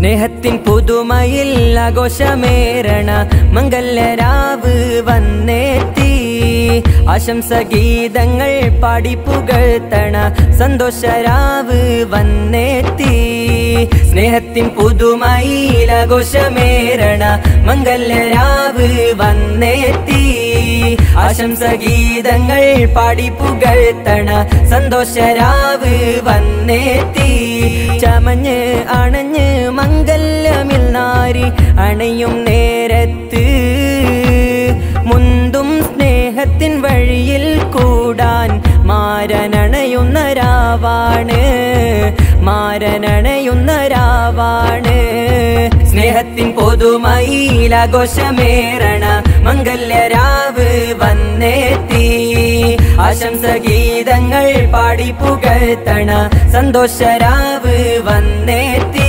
സ്നേഹത്തിൻ പുതുമയിൽ ആഘോഷമേറണ മംഗല്യരാവ് വന്നെത്തി ആശംസ ഗീതങ്ങൾ പാടി പുകഴ്ത്തണ സന്തോഷരാവ് വന്നെത്തി സ്നേഹത്തിൻ പുതുമയിൽ ആഘോഷമേറണ മംഗല്യരാവ് വന്നെത്തി ആശംസ ഗീതങ്ങൾ പാടി പുകഴ്ത്തണ സന്തോഷരാവ് വന്നെത്തി ചമഞ്ഞ് അണഞ്ഞ് മംഗല്യമിൽ നാരി അണയും നേരത്ത് മുന്തും സ്നേഹത്തിൻ വഴിയിൽ കൂടാൻ മാരനണയുന്ന രാവാണ് മാരനണയുന്ന രാവാണ് സ്നേഹത്തിൻ പൊതുമയിൽ ആഘോഷമേറണ മംഗല്യരാവ് വന്നെത്തി ആശംസ ഗീതങ്ങൾ പാടി പുകഴ്ത്തണ സന്തോഷരാവ് വന്നെത്തി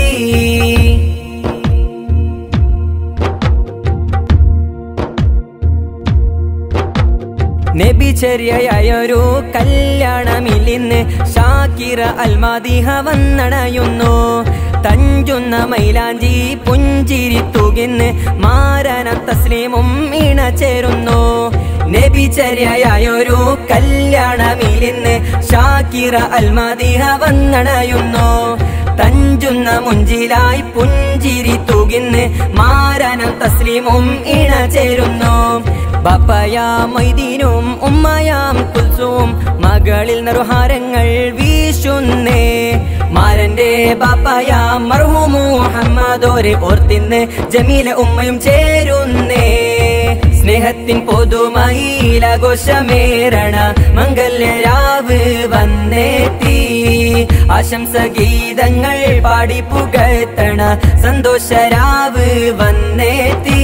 നബിചര്യയായൊരു കല്യാണമിലിന്ന് ഷാക്കിറ അൽമാദിഹ വന്നണയുന്നു തഞ്ചുന്ന മൈലാഞ്ചി പുഞ്ചിരി തുകിന്ന് മാരന തസ്ലീമും ഇണചേരുന്നു നബിചര്യയായൊരു കല്യാണമിലിന്ന് ഷാക്കിറ അൽമാദിഹ വന്നണയുന്നു തഞ്ചുന്ന മുഞ്ചിലായി പുഞ്ചിരി തുകിന്ന് മാരനം തസ്ലീമും ഇണചേരുന്നു ബപ്പയാം മൊയ്തീനും ഉമ്മയാം കുൽസും മകളിൽ നറുഹാരങ്ങൾ വീശുന്നേ മാരന്റെ ബാപ്പയാം മർഹൂമു മുഹമ്മദോരെ ഓർത്തിന്ന് ജമീല ഉമ്മയും ചേരുന്നേ സ്നേഹത്തിൻ പൊതുമയിൽ ആഘോഷമേറണ മംഗല്യരാവ് വന്നെത്തി ആശംസ ഗീതങ്ങൾ പാടി പുകഴ്ത്തണ സന്തോഷരാവ് വന്നെത്തി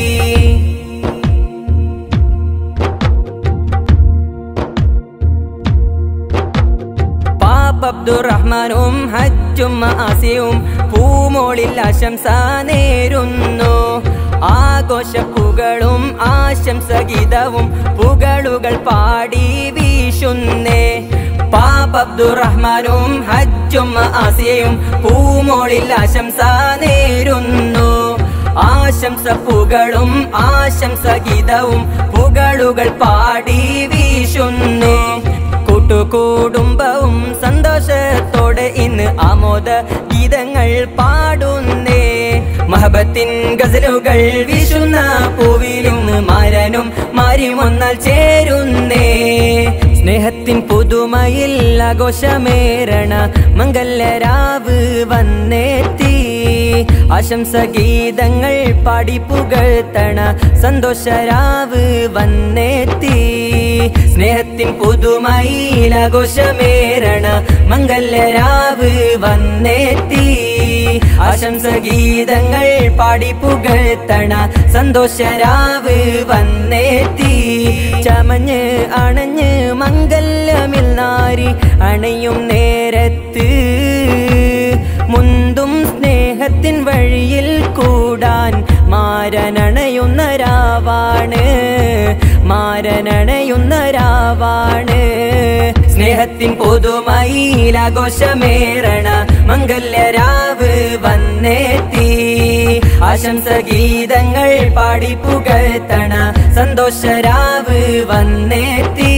അബ്ദുറഹ്മാനും ഹജ്ജും ആസിയും പൂമോളിൽ ആശംസ നേരുന്നു ആഘോഷപ്പുകളും ആശംസ ഗീതവും പുകളുകൾ പാടി വീശുന്നേ പാപബ്ദുറഹ്മാനും ഹജ്ജും ആസിയയും പൂമോളിൽ ആശംസ നേരുന്നു ആശംസ പുകളും ആശംസ ഗീതവും പുകളുകൾ പാടി വീശുന്നു കൂട്ടുകുടുംബവും സന്തോഷത്തോടെ ഇന്ന് ആമോദ ഗീതങ്ങൾ പാടുന്നേ മഹബത്തിൻ ഗസലുകൾ വീശുന്ന പൂവിലും മാരനും മാരിമൊന്നാൽ ചേരുന്നേ സ്നേഹത്തിൻ പുതുമയിൽ ആഘോഷമേറണ മംഗല്യരാവ് വന്നെത്തി ആശംസ ഗീതങ്ങൾ പാടി പുകഴ്ത്തണ സന്തോഷരാവ് വന്നെത്തി സ്നേഹത്തിൻ പുതുമയിൽ ആഘോഷമേറണ മംഗല്യരാവ് വന്നെത്തി ആശംസ ഗീതങ്ങൾ പാടി പുകഴ്ത്തണ സന്തോഷരാവ് വന്നെത്തി ചമഞ്ഞ് അണഞ്ഞ് മംഗല്യമിൽ നാരി അണയും നേരത്ത് മുന്തും സ്നേഹത്തിൻ വഴിയിൽ കൂടാൻ മാരനണയുന്ന രാവാണ് മാരനണയുന്ന രാവാണ് സ്നേഹത്തിൻ പൊതുമയിൽ ആഘോഷമേറണ മംഗല്യരാവ് വന്നെത്തി ആശംസ ഗീതങ്ങൾ പാടി പുകഴ്ത്തണ സന്തോഷരാവ് വന്നെത്തി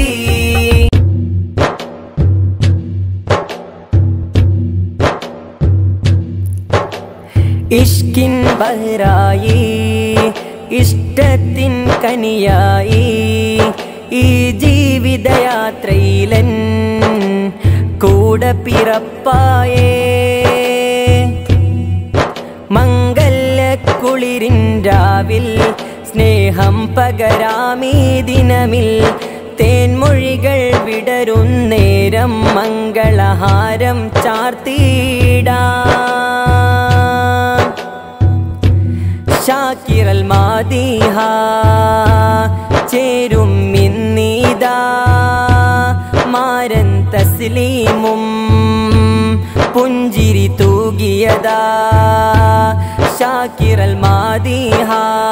ഇഷ്കിൻ ബഹ്റായി ഇഷ്ടത്തിൻ കനിയായി ഈ ജീവിതയാത്രയിലൻ കൂടെ പിറപ്പായേ മംഗല്യക്കുളിരിൻ രാവിൽ സ്നേഹം പകരാമീ ദിനമിൽ തേൻമൊഴികൾ വിടരുന്നേരം മംഗളഹാരം ചാർത്തിയിടാം ഷാക്കിറൽ മാതിഹ ചേരും ഇന്നീതാ മാരൻ തസ്ലീമും പുഞ്ചിരി തൂകിയതാ ഷാക്കിറൽ മാതിഹ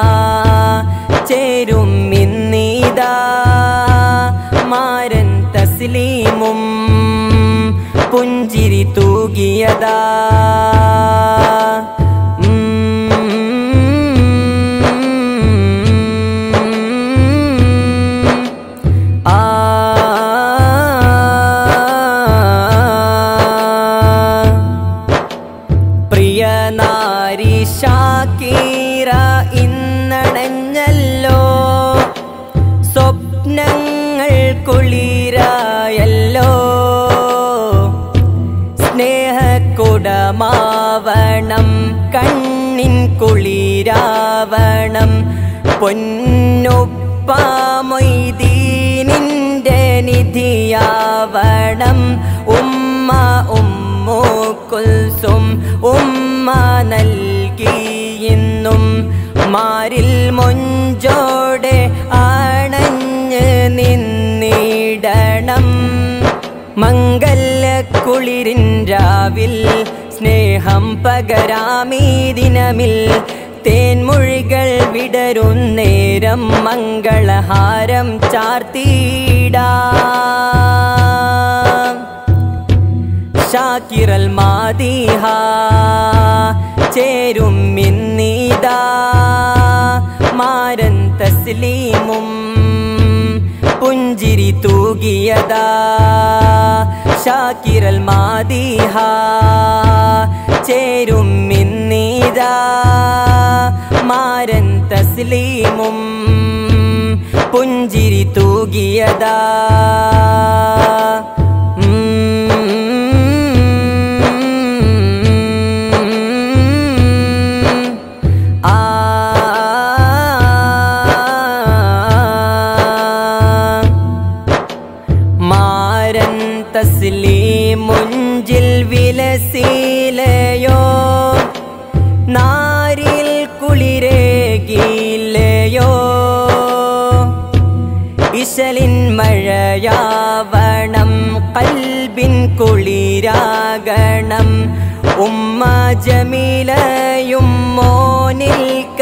ചേരും ഇന്നീതാ മാരൻ തസ്ലീമും പുഞ്ചിരി തൂകിയതാ കുളിരായല്ലോ സ്നേഹക്കുടമാവണം കണ്ണിൻ കുളിരാവണം പൊന്നുപ്പാമൊയ്തീനിൻ്റെ നിധിയാവണം ഉമ്മ ഉമ്മു കുൽസും ഉമ്മ നൽകിയെന്നും മാരിൽ മൊഞ്ചോടെ ആണഞ്ഞ് നിന്നിടണം മംഗല്യ കുളിരിൻ രാവിൽ സ്നേഹം പകരാമീ ദിനമിൽ തേൻമൊഴികൾ വിടരുന്നേരം മംഗളഹാരം ചാർത്തിയിടാം ഷാക്കിറൽ മാതിഹ ചേരും ഇന്നീതാ മാരൻ തസ്ലീമും പുഞ്ചിരി തൂകിയതാ ഷാക്കിറൽ മാതിഹ ചേരും ഇന്നീതാ മാരൻ തസ്ലീമും പുഞ്ചിരി തൂകിയതാ ആ മാരൻ തസ്ലീമുഞ്ചിൽ വിലസീലയോ നാരിൽ കുളിരേകില്ലയോ ഇശലിൻ മഴയാവണം കൽബിൻ കുളിരാകണം ഉമ്മ ജമീലയും മോനിൽ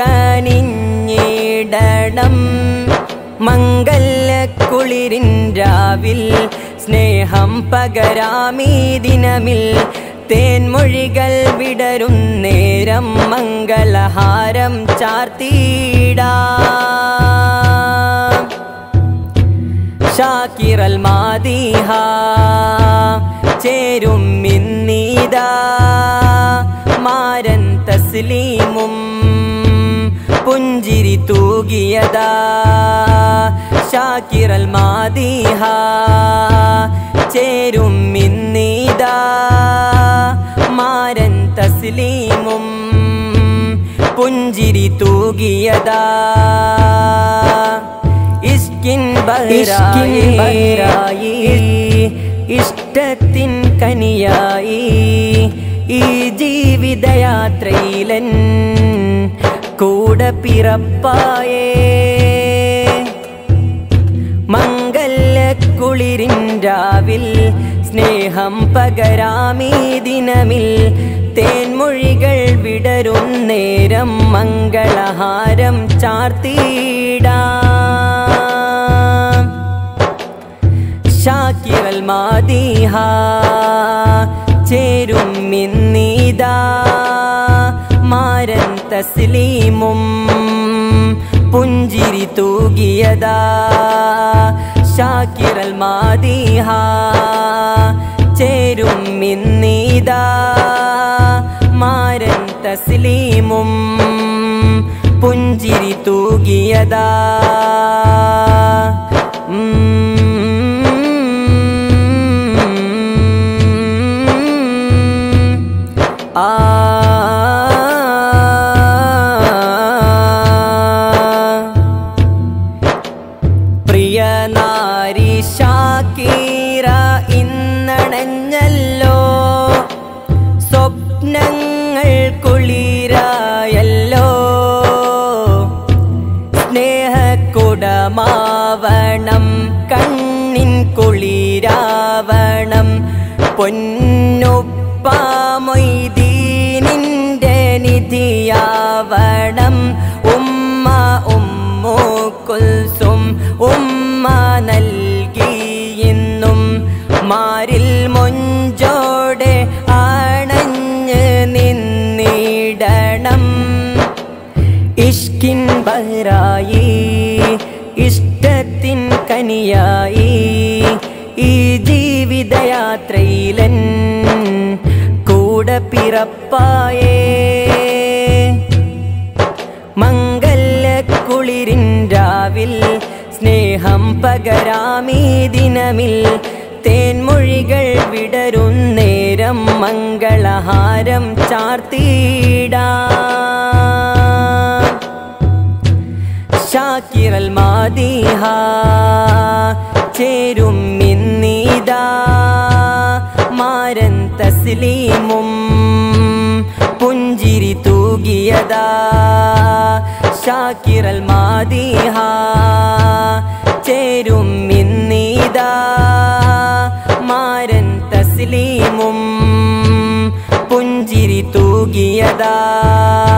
കനിഞ്ഞിടണം മംഗല്യ കുളിരിൻ രാവിൽ സ്നേഹം പകരാമീ ദിനമിൽ തേൻമൊഴികൾ വിടരും നേരം മംഗളഹാരം ചാർത്തിയിടാം ഷാക്കിറൽ മാതിഹ ചേരും ഇന്നീതാ മാരൻ തസ്ലീമും പുഞ്ചിരി തൂകിയതാ ഷാക്കിറൽ മാതിഹ ചേരും ഇന്നീതാ മാരൻ തസ്ലീമും പുഞ്ചിരി തൂകിയതാ ഇഷ്കിൻ ബഹരായി ഇഷ്ടത്തിൻ കനിയായി ഈ ജീവിതയാത്രയിലൻ കൂടെ പിറപ്പായേ മംഗല്യ കുളിരിൻ രാവിൽ സ്നേഹം പകരാമീ ദിനമിൽ തേൻമൊഴികൾ വിടരും നേരം മംഗളഹാരം ചാർത്തിയിടാം ഷാക്കിറൽ മാതിഹ ചേരും ഇന്നീതാ മാരൻ തസ്ലീമും പുഞ്ചിരി തൂകിയതാ ഷാക്കിറൽ മാതിഹ ചേരും ഇന്നീതാ മാരൻ തസ്ലീമും പുഞ്ചിരി തൂകിയതാ പ്രിയ നാരി ഷാക്കീറ ഇന്നണഞ്ഞല്ലോ സ്വപ്നങ്ങൾ കുളിരായല്ലോ സ്നേഹക്കുടമാവണം കണ്ണിൻ കുളിരാവണം പൊന്നുപ്പാമൊയ്തീനിൻ്റെ നിധിയാവണം ഉമ്മ ഉമ്മു കുൽസും ഉമ്മ നൽകിയെന്നും മാരിൽ മൊഞ്ചോടെ ആണഞ്ഞ് നിന്നിടണം ഇഷ്കിൻ ബഹ്റായി ഇഷ്ടത്തിൻ കനിയായി ഈ ജീവിതയാത്രയിലൻ കൂടെ പിറപ്പായേ മംഗല്യ കുളിരിൻ രാവിൽ സ്നേഹം പകരാമീ ദിനമിൽ തേൻമൊഴികൾ വിടരുന്നേരം മംഗളഹാരം ചാർത്തിയിടാം ഷാക്കിറൽ മാദിഹ ചേരും ഇന്നീതാ മാരൻ തസ്ലീമും പുഞ്ചിരി തൂകിയതാ ഷാക്കിറൽ മാദിഹ ചേരും ഇന്നീതാ മാരൻ തസ്ലീമും പുഞ്ചിരി തൂകിയതാ